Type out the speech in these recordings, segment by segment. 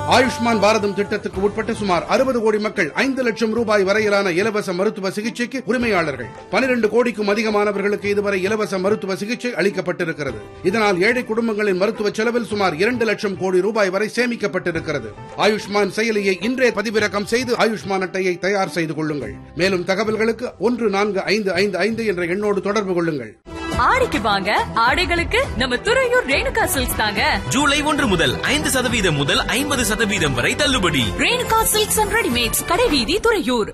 ஆயுஷ்மான் பாரதம் திட்டத்துக்கு உட்பட்ட சுமார் அறுபது கோடி மக்கள் ஐந்து லட்சம் ரூபாய் வரையிலான இலவச மருத்துவ சிகிச்சைக்கு உரிமையாளர்கள் பனிரெண்டு கோடிக்கும் அதிகமானவர்களுக்கு இதுவரை இலவச மருத்துவ சிகிச்சை அளிக்கப்பட்டிருக்கிறது இதனால் ஏழை குடும்பங்களின் மருத்துவ செலவில் சுமார் இரண்டு லட்சம் கோடி ரூபாய் வரை சேமிக்கப்பட்டிருக்கிறது ஆயுஷ்மான் செயலியை இன்றே பதிவிறக்கம் செய்து ஆயுஷ்மான் அட்டையை தயார் செய்து கொள்ளுங்கள் மேலும் தகவல்களுக்கு ஒன்று நான்கு ஐந்து ஐந்து ஐந்து என்ற எண்ணோடு தொடர்பு கொள்ளுங்கள் ஆடிக்கு வாங்க ஆடைகளுக்கு நம்ம துறையூர் ரேணுகா சில்க்ஸ் தாங்க ஜூலை ஒன்று முதல் ஐந்து சதவீதம் முதல் ஐம்பது சதவீதம் வரை தள்ளுபடி ரேணுகா சில்க்ஸ் அண்ட் ரெடிமேட்ஸ் கடைவீதி துறையூர்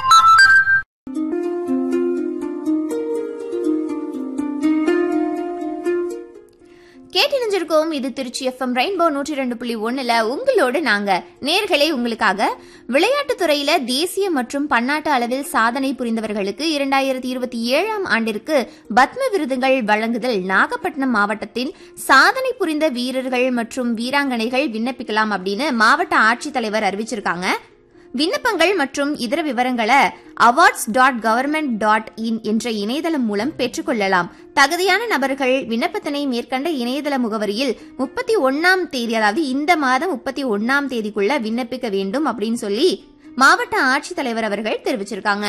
கேட்டிருந்திருக்கோம் இது திருச்சி எஃப்எம் ரெயின்போ நூற்றி ரெண்டு புள்ளி ஒண்ணுல உங்களோடு நாங்க நேர்களே உங்களுக்காக விளையாட்டுத் துறையில தேசிய மற்றும் பன்னாட்டு அளவில் சாதனை புரிந்தவர்களுக்கு இரண்டாயிரத்தி இருபத்தி ஏழாம் ஆண்டிற்கு பத்ம விருதுகள் வழங்குதல் நாகப்பட்டினம் மாவட்டத்தின் சாதனை புரிந்த வீரர்கள் மற்றும் வீராங்கனைகள் விண்ணப்பிக்கலாம் அப்படின்னு மாவட்ட ஆட்சித்தலைவர் அறிவிச்சிருக்காங்க விண்ணப்பங்கள் மற்றும் இதர விவரங்களை awards dot government dot in என்ற இணையதளம் மூலம் பெற்றுக்கொள்ளலாம் தகுதியான நபர்கள் விண்ணப்பத்தினை மேற்கண்ட இணையதள முகவரியில் முப்பத்தி ஒன்னாம் தேதி அதாவது இந்த மாதம் முப்பத்தி ஒன்னாம் தேதிக்குள்ள விண்ணப்பிக்க வேண்டும் அப்படின்னு சொல்லி மாவட்ட ஆட்சித்தலைவர் அவர்கள் தெரிவிச்சிருக்காங்க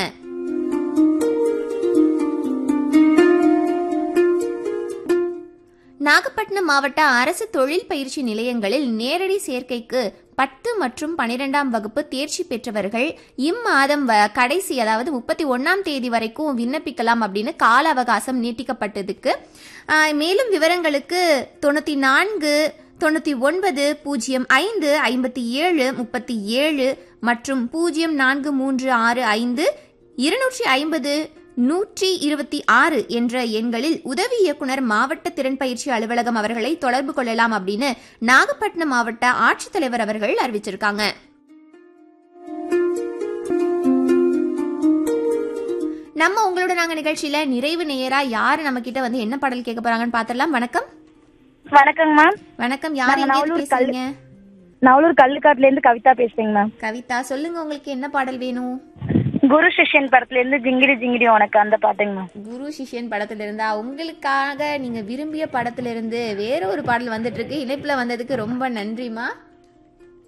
நாகப்பட்டினம் மாவட்ட அரசு தொழில் பயிற்சி நிலையங்களில் நேரடி சேர்க்கைக்கு பத்து மற்றும் பனிரெண்டாம் வகுப்பு தேர்ச்சி பெற்றவர்கள் இம்மாதம் வ- கடைசி அதாவது முப்பத்தி ஒன்னாம் தேதி வரைக்கும் விண்ணப்பிக்கலாம் அப்படின்னு கால அவகாசம் நீட்டிக்கப்பட்டதுக்கு ஆஹ், மேலும் விவரங்களுக்கு தொண்ணூத்தி நான்கு தொண்ணூத்தி ஒன்பது பூஜ்ஜியம் ஐந்து ஐம்பத்தி ஏழு முப்பத்தி ஏழு மற்றும் பூஜ்ஜியம் நான்கு மூன்று ஆறு ஐந்து இருநூற்றி ஐம்பது நூற்றி இருபத்தி ஆறு என்ற எண்களில் உதவி இயக்குனர் மாவட்ட திறன் பயிற்சி அலுவலகம் அவர்களை தொடர்பு கொள்ளலாம் அப்படின்னு நாகப்பட்டினம் மாவட்ட ஆட்சித்தலைவர் அவர்கள் அறிவிச்சிருக்காங்க நம்ம உங்களோட நாங்க நிகழ்ச்சியில நிறைவு நேரா யாரு நம்ம கிட்ட வந்து என்ன பாடல் கேட்க போறாங்கன்னு பாத்திரலாம் வணக்கம் வணக்கங்க மேம் வணக்கம் யார் நாங்க எங்க நவலூர் கல்- பேசுறீங்க நவலூர் கல்லுக்காட்டுல இருந்து கவிதா பேசுறேங்க மேம் கவிதா சொல்லுங்க உங்களுக்கு என்ன பாடல் வேணும் குரு சிஷ்யன் படத்துல இருந்து ஜிங்கிடி ஜிங்கிடி உனக்கு அந்த பாட்டுங்க மேம் குரு சிஷ்யன் படத்துல இருந்தா உங்களுக்காக நீங்க விரும்பிய படத்துல இருந்து வேற ஒரு பாடல் வந்துட்டு இருக்கு இணைப்புல வந்ததுக்கு ரொம்ப நன்றிமா